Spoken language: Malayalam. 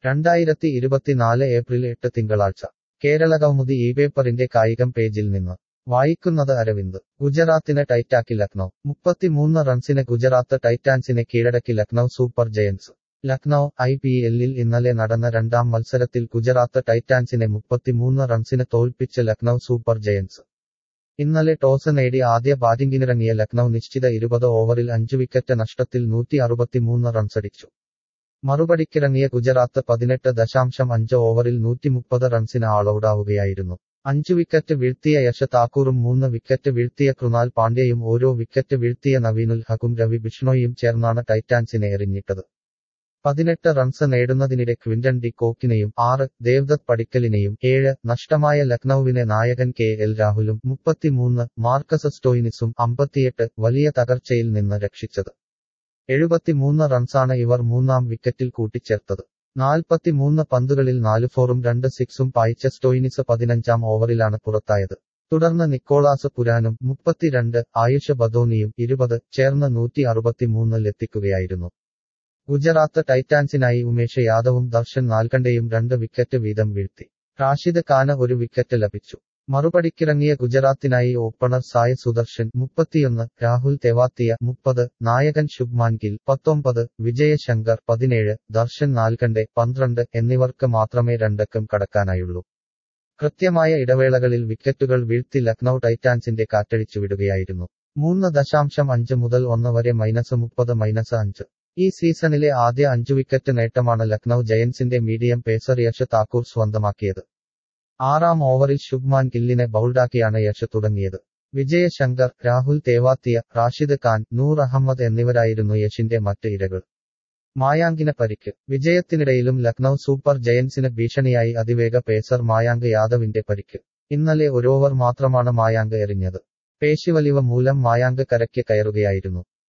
രണ്ടായിരത്തി ഇരുപത്തിനാല് ഏപ്രിൽ എട്ട് തിങ്കളാഴ്ച കേരളകൗമുദി ഈ പേപ്പറിന്റെ കായികം പേജിൽ നിന്ന് വായിക്കുന്നത് അരവിന്ദ് ഗുജറാത്തിന് ടൈറ്റാക്കി ലക്നൌ മുപ്പത്തിമൂന്ന് റൺസിന് ഗുജറാത്ത് ടൈറ്റാൻസിനെ കീഴടക്കി Lucknow super giants Lucknow I P എല്ലിൽ ഇന്നലെ നടന്ന രണ്ടാം മത്സരത്തിൽ ഗുജറാത്ത് ടൈറ്റാൻസിനെ മുപ്പത്തിമൂന്ന് റൺസിന് തോൽപ്പിച്ച് ലക്നൌ സൂപ്പർ ജയൻസ് ഇന്നലെ ടോസ് നേടി ആദ്യ ബാറ്റിംഗിനിറങ്ങിയ ലക്നൌ നിശ്ചിത ഇരുപത് ഓവറിൽ അഞ്ചു വിക്കറ്റ് നഷ്ടത്തിൽ നൂറ്റി അറുപത്തിമൂന്ന് റൺസടിച്ചു മറുപടിക്കിറങ്ങിയ ഗുജറാത്ത് പതിനെട്ട് ദശാംശം അഞ്ച് ഓവറിൽ നൂറ്റിമുപ്പത് റൺസിന് ആളൌടാവുകയായിരുന്നു അഞ്ചു വിക്കറ്റ് വീഴ്ത്തിയ യശ താക്കൂറും മൂന്ന് വിക്കറ്റ് വീഴ്ത്തിയ കൃണാൽ പാണ്ഡ്യയും ഓരോ വിക്കറ്റ് വീഴ്ത്തിയ നവീനുൽ ഹക്കും രവി ബിഷ്ണോയും ചേർന്നാണ് ടൈറ്റാൻസിനെ എറിഞ്ഞിട്ടത് പതിനെട്ട് റൺസ് നേടുന്നതിനിടെ ക്വിന്റൺ ഡി കോക്കിനെയും ആറ് ദേവ്ദത്ത് പടിക്കലിനെയും ഏഴ് നഷ്ടമായ ലക്നൌവിനെ നായകൻ കെ എൽ രാഹുലും മുപ്പത്തിമൂന്ന് മാർക്കസ് സ്റ്റോയിനിസും അമ്പത്തിയെട്ട് വലിയ തകർച്ചയിൽ നിന്ന് രക്ഷിച്ചത് എഴുപത്തിമൂന്ന് റൺസാണ് ഇവർ മൂന്നാം വിക്കറ്റിൽ കൂട്ടിച്ചേർത്തത് നാൽപ്പത്തിമൂന്ന് പന്തുകളിൽ നാല് ഫോറും രണ്ട് സിക്സും പായിച്ച സ്റ്റോയിനിസ് പതിനഞ്ചാം ഓവറിലാണ് പുറത്തായത് തുടർന്ന് നിക്കോളാസ് പുരാനും മുപ്പത്തിരണ്ട് ആയുഷ ബദോനിയും ഇരുപത് ചേർന്ന് നൂറ്റി അറുപത്തിമൂന്നിലെത്തിക്കുകയായിരുന്നു ഗുജറാത്ത് ടൈറ്റാൻസിനായി ഉമേഷ് യാദവും ദർശൻ നാൽക്കണ്ടയും രണ്ട് വിക്കറ്റ് വീതം വീഴ്ത്തി റാഷിദ് ഖാന് ഒരു വിക്കറ്റ് ലഭിച്ചു മറുപടിക്കിറങ്ങിയ ഗുജറാത്തിനായി ഓപ്പണർ സായ് സുദർശൻ മുപ്പത്തിയൊന്ന് രാഹുൽ തെവാത്തിയ മുപ്പത് നായകൻ ശുഭ്മാൻ ഗിൽ പത്തൊമ്പത് വിജയശങ്കർ പതിനേഴ് ദർശൻ നാൽക്കണ്ടെ പന്ത്രണ്ട് എന്നിവർക്ക് മാത്രമേ രണ്ടക്കം കടക്കാനായുള്ളൂ കൃത്യമായ ഇടവേളകളിൽ വിക്കറ്റുകൾ വീഴ്ത്തി ലക്നൌ ടൈറ്റാൻസിന്റെ കാറ്റടിച്ചു വിടുകയായിരുന്നു മൂന്ന് ദശാംശം അഞ്ച് മുതൽ ഒന്ന് വരെ മൈനസ് മുപ്പത് മൈനസ് അഞ്ച് ഈ സീസണിലെ ആദ്യ അഞ്ചു വിക്കറ്റ് നേട്ടമാണ് ലക്നൌ ജയൻസിന്റെ മീഡിയം പേസർ യശ് താക്കൂർ സ്വന്തമാക്കിയത് ആറാം ഓവറിൽ ശുഭ്മാൻ ഗില്ലിനെ ബൗൾഡാക്കിയാണ് യശ് തുടങ്ങിയത് വിജയശങ്കർ രാഹുൽ തേവാത്തിയ റാഷിദ് ഖാൻ നൂർ അഹമ്മദ് എന്നിവരായിരുന്നു യശിന്റെ മറ്റ് ഇരകൾ മായാങ്കിന് പരിക്ക് വിജയത്തിനിടയിലും ലക്നൌ സൂപ്പർ ജയൻസിന് ഭീഷണിയായി അതിവേഗ പേസർ മായാങ്ക് യാദവിന്റെ പരിക്ക് ഇന്നലെ ഒരു ഓവർ മാത്രമാണ് മായാങ്ക് എറിഞ്ഞത് പേശിവലിവ് മൂലം മായാങ്ക് കരയ്ക്ക് കയറുകയായിരുന്നു